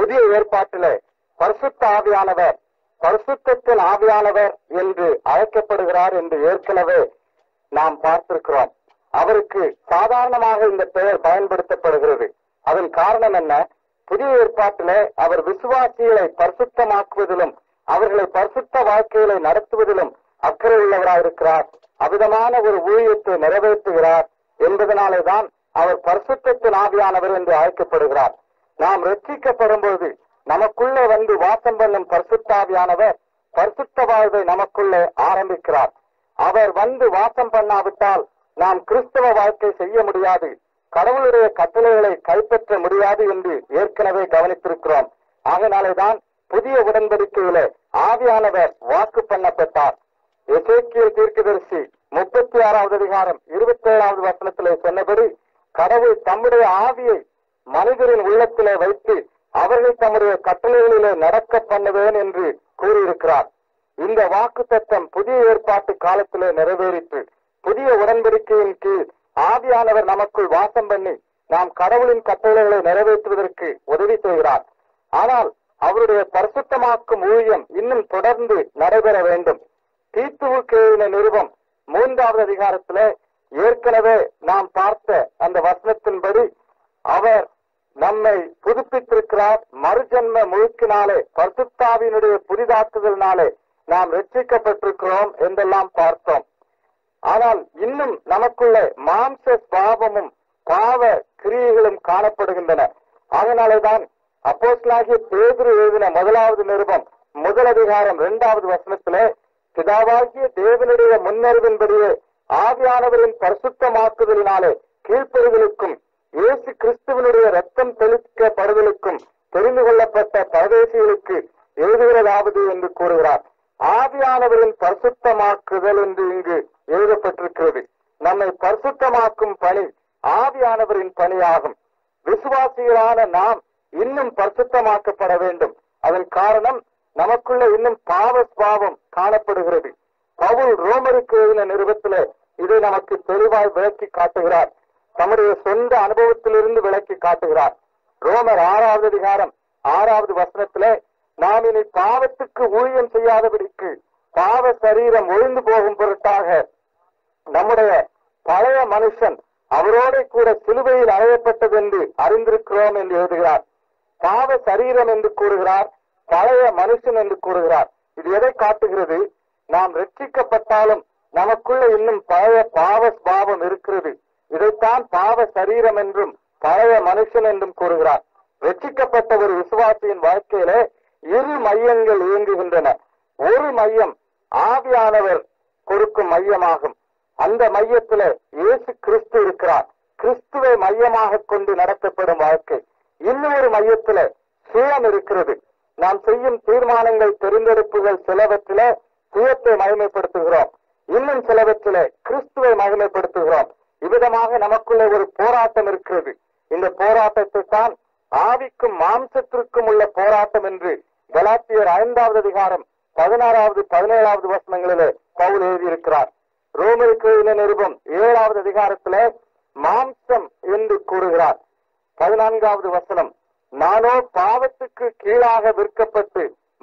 புதிய ஏற்பாட்டிலே பரிசுத்த ஆவியானவர் பரிசுத்தத்தின் ஆவியானவர் என்று அழைக்கப்படுகிறார் என்று ஏற்கனவே நாம் பார்த்திருக்கிறோம் அவருக்கு சாதாரணமாக இந்த பெயர் பயன்படுத்தப்படுகிறது அதன் காரணம் என்ன புதிய ஏற்பாட்டிலே அவர் விசுவாசிகளை பரிசுத்தமாக்குவதிலும் அவர்களை பரிசுத்த வாழ்க்கைகளை நடத்துவதிலும் அக்கறை உள்ளவராயிருக்கிறார் அவ்விதமான ஒரு ஊழியத்தை நிறைவேற்றுகிறார் என்பதனாலே தான் அவர் பரிசுத்தத்தின் ஆவியானவர் என்று அழைக்கப்படுகிறார் நாம் ரட்சிக்கப்படும் போது நமக்குள்ளே வந்து வாசம் பண்ணும் பரிசுத்தாவியானவர் பரிசுத்த வாழ்வை நமக்குள்ளே ஆரம்பிக்கிறார் அவர் வந்து வாசம் பண்ணாவிட்டால் நாம் கிறிஸ்தவ வாழ்க்கை செய்ய முடியாது கடவுளுடைய கட்டளைகளை கைப்பற்ற முடியாது என்று ஏற்கனவே கவனித்திருக்கிறோம் ஆகினாலேதான் புதிய உடன்படிக்கையிலே ஆவியானவர் வாக்கு பண்ணப்பட்டார் எசேக்கியல் தீர்க்கதரிசி முப்பத்தி ஆறாவது அதிகாரம் இருபத்தி ஏழாவது வசனத்திலே சொன்னபடி கடவுள் தம்முடைய ஆவியை மனிதரின் உள்ளத்திலே வைத்து அவர்கள் தம்முடைய கட்டளைகளிலே நடக்க பண்ணுவேன் என்று கூறியிருக்கிறார் இந்த வாக்கு தத்தம் புதிய ஏற்பாட்டு காலத்திலே நிறைவேறிற்று புதிய உடன்படிக்கையின் கீழ் ஆவியானவர் நமக்குள் வாசம் பண்ணி நாம் கடவுளின் கட்டளைகளை நிறைவேற்றுவதற்கு உதவி செய்கிறார் ஆனால் அவருடைய பரிசுத்தமாக்கும் ஊழியம் இன்னும் தொடர்ந்து நடைபெற வேண்டும் தீத்துவுக்கு எழுதின நிருபம் மூன்றாவது அதிகாரத்திலே ஏற்கனவே நாம் பார்த்த அந்த வசனத்தின்படி அவர் நம்மை புதுப்பித்திருக்கிறார் மறுஜன்ம முழுக்கினாலே பரிசுத்தாவினுடைய புதிதாக்குதலினாலே நாம் ரட்சிக்கப்பட்டிருக்கிறோம் என்றெல்லாம் பார்த்தோம் ஆனால் இன்னும் நமக்குள்ள மாம்ச பாவமும் பாவ கிரியைகளும் காணப்படுகின்றன அதனாலேதான் அப்போஸ்லாகிய பேதுரு எழுதின முதலாவது நிருபம் முதல் அதிகாரம் இரண்டாவது வசனத்திலே பிதாவாகிய தேவனுடைய முன்னறிவின்படியே ஆவியானவரின் பரிசுத்தமாக்குதலினாலே கீழ்ப்பெறுதலுக்கும் இயேசு கிறிஸ்துவனுடைய ரத்தம் தெளிக்கப்படுதலுக்கும் தெரிந்து கொள்ளப்பட்ட பரதேசிகளுக்கு எழுதுகிறதாவது என்று கூறுகிறார் ஆவியானவரின் பரிசுத்தமாக்குதல் என்று இங்கு எழுதப்பட்டிருக்கிறது நம்மை பரிசுத்தமாக்கும் பணி ஆவியானவரின் பணியாகும் விசுவாசிகளான நாம் இன்னும் பரிசுத்தமாக்கப்பட வேண்டும் அதன் காரணம் நமக்குள்ள இன்னும் பாவ சுவாவம் காணப்படுகிறது பவுல் ரோமருக்கு எழுதின நிருபத்திலே இதை நமக்கு தெளிவாய் விளக்கி காட்டுகிறார் தம்முடைய சொந்த அனுபவத்திலிருந்து விளக்கி காட்டுகிறார் ரோமர் ஆறாவது அதிகாரம் ஆறாவது வசனத்திலே நாம் இனி பாவத்துக்கு ஊழியம் செய்யாதபடிக்கு பாவ சரீரம் ஒழிந்து போகும் பொருட்டாக நம்முடைய பழைய மனுஷன் அவரோட கூட சிலுவையில் அறையப்பட்டது என்று அறிந்திருக்கிறோம் என்று எழுதுகிறார் பாவ சரீரம் என்று கூறுகிறார் பழைய மனுஷன் என்று கூறுகிறார் இது எதை காட்டுகிறது நாம் ரட்சிக்கப்பட்டாலும் நமக்குள்ள இன்னும் பழைய பாவ பாவம் இருக்கிறது இதைத்தான் பாவ சரீரம் என்றும் பழைய மனுஷன் என்றும் கூறுகிறார் ரட்சிக்கப்பட்ட ஒரு விசுவாசியின் வாழ்க்கையிலே இரு மையங்கள் இயங்குகின்றன ஒரு மையம் ஆவியானவர் கொடுக்கும் மையமாகும் அந்த மையத்தில இயேசு கிறிஸ்து இருக்கிறார் கிறிஸ்துவை மையமாக கொண்டு நடத்தப்படும் வாழ்க்கை இன்னொரு மையத்தில சுயம் இருக்கிறது நாம் செய்யும் தீர்மானங்கள் தெரிந்தெடுப்புகள் சிலவற்றில சுயத்தை மகிமைப்படுத்துகிறோம் இன்னும் சிலவற்றில கிறிஸ்துவை மகிமைப்படுத்துகிறோம் இவ்விதமாக நமக்குள்ளே ஒரு போராட்டம் இருக்கிறது இந்த போராட்டத்தை தான் ஆவிக்கும் மாம்சத்திற்கும் உள்ள போராட்டம் என்று கலாத்தியர் ஐந்தாவது அதிகாரம் பதினாறாவது பதினேழாவது வசனங்களிலே பவுல் எழுதியிருக்கிறார் ரோமருக்கு எழுதின நிருபம் ஏழாவது அதிகாரத்திலே மாம்சம் என்று கூறுகிறார் பதினான்காவது வசனம் நானோ பாவத்துக்கு கீழாக விற்கப்பட்டு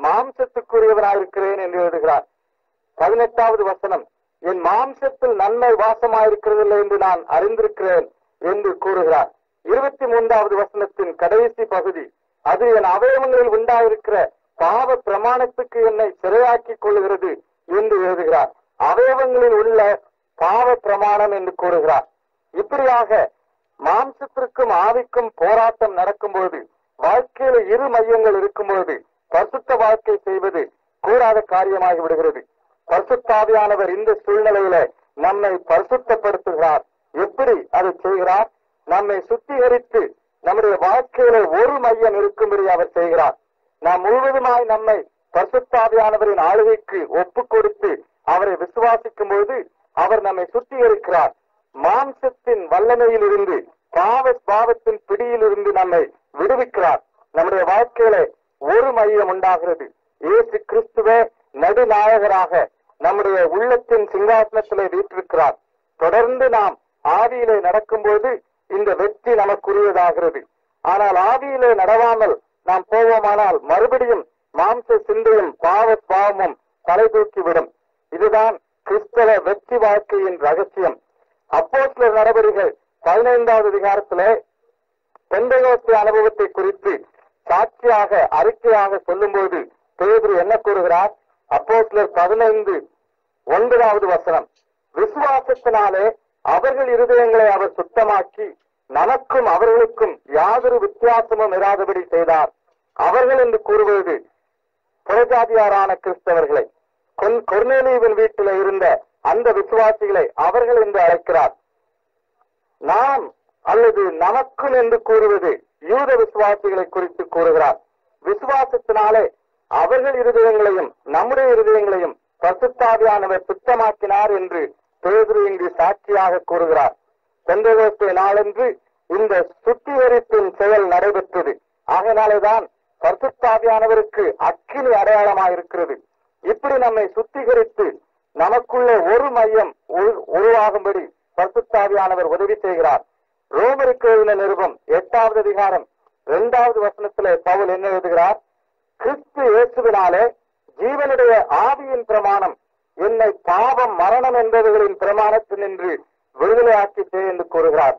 மாம்சத்துக்குரியவனாயிருக்கிறேன் என்று எழுதுகிறார் பதினெட்டாவது வசனம் என் மாம்சத்தில் நன்மை வாசமாயிருக்கிறதில்லை என்று நான் அறிந்திருக்கிறேன் என்று கூறுகிறார் இருபத்தி மூன்றாவது வசனத்தின் கடைசி பகுதி அது என் அவயவங்களில் உண்டாயிருக்கிற பாவ பிரமாணத்துக்கு என்னை சிறையாக்கிக் கொள்ளுகிறது என்று எழுதுகிறார் அவயவங்களில் உள்ள பாவ பிரமாணம் என்று கூறுகிறார் இப்படியாக மாம்சத்திற்கும் ஆவிக்கும் போராட்டம் நடக்கும்போது வாழ்க்கையில இரு மையங்கள் இருக்கும்போது பரிசுத்த வாழ்க்கை செய்வது கூடாத காரியமாகி விடுகிறது பரிசுத்தாவியானவர் இந்த சூழ்நிலையில நம்மை பரிசுத்தப்படுத்துகிறார் எப்படி அதை செய்கிறார் நம்மை சுத்திகரித்து நம்முடைய வாழ்க்கையில ஒரு மையம் இருக்கும்படி அவர் செய்கிறார் நாம் முழுவதுமாய் நம்மை பரிசுத்தாவியானவரின் ஆளுகைக்கு ஒப்பு கொடுத்து அவரை விசுவாசிக்கும் போது அவர் நம்மை சுத்திகரிக்கிறார் மாம்சத்தின் வல்லமையில் இருந்து பாவ பாவத்தின் பிடியிலிருந்து நம்மை விடுவிக்கிறார் நம்முடைய வாழ்க்கையில ஒரு மையம் உண்டாகிறது இயேசு கிறிஸ்துவே நடுநாயகராக நம்முடைய உள்ளத்தின் சிங்காசனத்திலே வீற்றிருக்கிறார் தொடர்ந்து நாம் ஆவியிலே நடக்கும்போது இந்த வெற்றி நமக்குரியதாகிறது ஆனால் ஆவியிலே நடவாமல் நாம் போவோமானால் மறுபடியும் மாம்ச சிந்தையும் பாவ பாவமும் தலை தூக்கிவிடும் இதுதான் கிறிஸ்தவ வெற்றி வாழ்க்கையின் ரகசியம் அப்போ சில நடவடிக்கைகள் பதினைந்தாவது அதிகாரத்திலே பெந்தையோஸ்தே அனுபவத்தை குறித்து சாட்சியாக அறிக்கையாக சொல்லும்போது பேதுரு என்ன கூறுகிறார் அப்போ சிலர் பதினைந்து ஒன்பதாவது வசனம் விசுவாசத்தினாலே அவர்கள் இருதயங்களை அவர் சுத்தமாக்கி நமக்கும் அவர்களுக்கும் யாதொரு வித்தியாசமும் இராதபடி செய்தார் அவர்கள் என்று கூறுவது புறஜாதியாரான கிறிஸ்தவர்களை கொன்- கொர்நேலியுவின் வீட்டில் இருந்த அந்த விசுவாசிகளை அவர்கள் என்று அழைக்கிறார் நாம் அல்லது நமக்கும் என்று கூறுவது யூத விசுவாசிகளை குறித்து கூறுகிறார் விசுவாசத்தினாலே அவர்கள் இருதயங்களையும் நம்முடைய இருதயங்களையும் பசுத்தாவியானவர் சுத்தமாக்கினார் என்று பேதுரு இங்கு சாட்சியாக கூறுகிறார் பெந்தகோஸ்தே நாளன்று இந்த சுத்திகரிப்பின் செயல் நடைபெற்றது ஆகையினாலேதான் பரிசுத்தாவியானவருக்கு அக்கினி அடையாளமாயிருக்கிறது இப்படி நம்மை சுத்திகரித்து நமக்குள்ள ஒரு மையம் உரு- உருவாகும்படி பரிசுத்தாவியானவர் உதவி செய்கிறார் ரோமருக்கு எழுதின நிருபம் எட்டாவது அதிகாரம் இரண்டாவது வசனத்திலே பவுல் என்ன எழுதுகிறார் கிறிஸ்து இயேசுவினாலே ஜீவனுடைய ஆவியின் பிரமாணம் என்னை பாவம் மரணம் என்பவர்களின் பிரமாணத்தினின்று விடுதலையாக்கிட்டே என்று கூறுகிறார்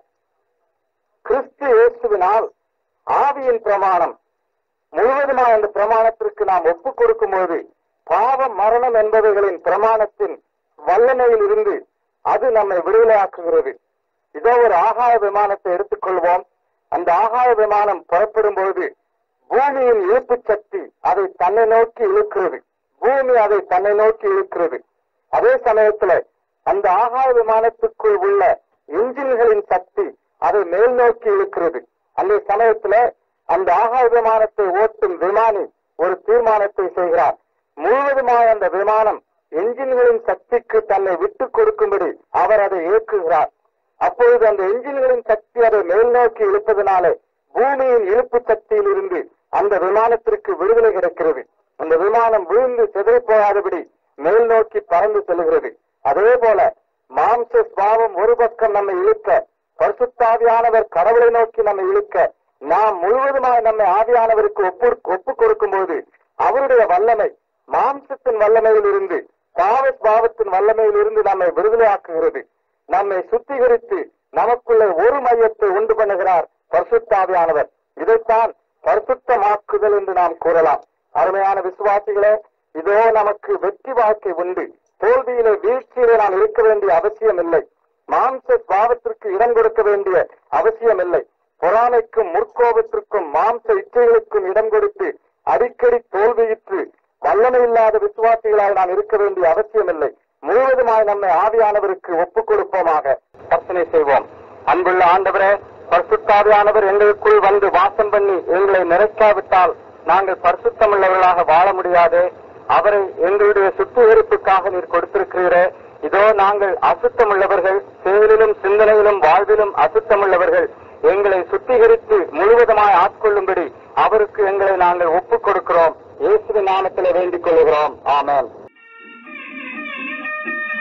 கிறிஸ்து இயேசுவினால் ஆவியின் பிரமாணம் முழுவதுமாய் அந்த பிரமாணத்திற்கு நாம் ஒப்புக் கொடுக்கும்போது பாவம் மரணம் என்பவைகளின் பிரமாணத்தின் வல்லமையில் இருந்து அது நம்மை விடுதலையாக்குகிறது இதோ ஒரு ஆகாய விமானத்தை எடுத்துக்கொள்வோம் அந்த ஆகாய விமானம் புறப்படும் பொழுது பூமியின் இழுப்பு சக்தி அதை தன்னை நோக்கி இழுக்கிறது பூமி அதை தன்னை நோக்கி இழுக்கிறது அதே சமயத்துல அந்த ஆகாய விமானத்துக்குள் உள்ள இன்ஜின்களின் சக்தி அதை மேல் நோக்கி இழுக்கிறது அந்த சமயத்துல அந்த ஆகாய விமானத்தை ஓட்டும் விமானி ஒரு தீர்மானத்தை செய்கிறார் முழுவதுமாய் அந்த விமானம் என்ஜின்களின் சக்திக்கு தன்னை விட்டுக் கொடுக்கும்படி அவர் அதை இயக்குகிறார் அப்பொழுது அந்த என்ஜின்களின் சக்தி அதை மேல் நோக்கி இழுப்பதனாலே பூமியின் இழுப்பு சக்தியில் இருந்து அந்த விமானத்திற்கு விடுதலை கிடைக்கிறது அந்த விமானம் விழுந்து சிதறி போகாதபடி மேல் நோக்கி பறந்து செல்கிறது அதே போல மாம்ச சுவாவம் ஒரு பக்கம் நம்மை இழுக்க பரிசுத்தாவியானவர் கடவுளை நோக்கி நம்மை இழுக்க நாம் முழுவதுமாய் நம்மை ஆவியானவருக்கு ஒப்பு ஒப்புக் கொடுக்கும்போது அவருடைய வல்லமை மாம்சத்தின் வல்லமையில் இருந்து பாவ சுவாவத்தின் வல்லமையில் இருந்து நம்மை விடுதலையாக்குகிறது நம்மை சுத்திகரித்து நமக்குள்ளே ஒரு மையத்தை உண்டு பண்ணுகிறார் பரிசுத்தாவியானவர் இதைத்தான் பரிசுத்தமாக்குதல் என்று நாம் கூறலாம் அருமையான விசுவாசிகளே இதோ நமக்கு வெற்றி வாழ்க்கை உண்டு தோல்வியிலே வீழ்ச்சியிலே நாம் இருக்க வேண்டிய அவசியம் இல்லை மாம்ச பாவத்திற்கு இடம் கொடுக்க வேண்டிய அவசியம் இல்லை பொறாமைக்கும் முற்கோபத்திற்கும் மாம்ச இச்சைகளுக்கும் இடம் கொடுத்து அடிக்கடி தோல்வியுற்று வல்லமை இல்லாத விசுவாசிகளால் நாம் இருக்க வேண்டிய அவசியம் இல்லை முழுவதுமாய் நம்மை ஆவியானவருக்கு ஒப்புக் கொடுப்போமாக கற்பனை செய்வோம் அன்புள்ள ஆண்டவரே பரிசுத்தாவியானவர் எங்களுக்குள் வந்து வாசம் பண்ணி எங்களை நிறைக்காவிட்டால் நாங்கள் பரிசுத்தமுள்ளவர்களாக வாழ முடியாது அவரை எங்களுடைய சுத்திகரிப்புக்காக நீர் கொடுத்திருக்கிறீரே இதோ நாங்கள் அசுத்தமுள்ளவர்கள் செயலிலும் சிந்தனையிலும் வாழ்விலும் அசுத்தமுள்ளவர்கள் எங்களை சுத்திகரித்து முழுவதுமாய் ஆட்கொள்ளும்படி அவருக்கு எங்களை நாங்கள் ஒப்புக் கொடுக்கிறோம் இயேசுவின் நாமத்திலே வேண்டிக் கொள்கிறோம் ஆமென்